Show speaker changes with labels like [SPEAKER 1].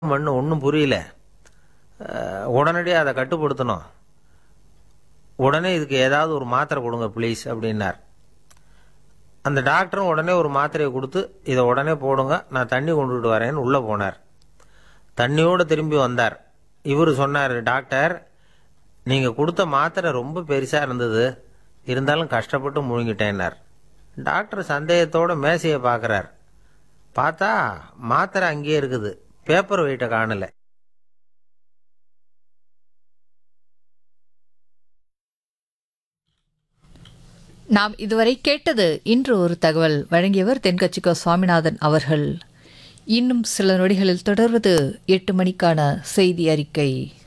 [SPEAKER 1] மண்ணு ஒன்றும் புரியல அஹ், உடனடியாக அதை கட்டுப்படுத்தணும் உடனே இதுக்கு ஏதாவது ஒரு மாத்திரை கொடுங்க ப்ளீஸ் அப்படின்னார் அந்த டாக்டரும் உடனே ஒரு மாத்திரையை கொடுத்து இதை உடனே போடுங்க நான் தண்ணி கொண்டுட்டு வரேன்னு உள்ளே போனார் தண்ணியோடு திரும்பி வந்தார் இவர் சொன்னார் டாக்டர் நீங்கள் கொடுத்த மாத்திரை ரொம்ப பெருசாக இருந்தது இருந்தாலும் கஷ்டப்பட்டு முழுங்கிட்டேன்னார் டாக்டர் சந்தேகத்தோட மேசையை பார்க்குறார் பார்த்தா மாத்திரை அங்கேயே இருக்குது பேப்பர் வெயிட்டை காணல
[SPEAKER 2] நாம் இதுவரை கேட்டது இன்று ஒரு தகவல் வழங்கியவர் தென்கட்சிக்கோ சுவாமிநாதன் அவர்கள் இன்னும் சில நொடிகளில் தொடர்வது எட்டு மணிக்கான செய்தி அறிக்கை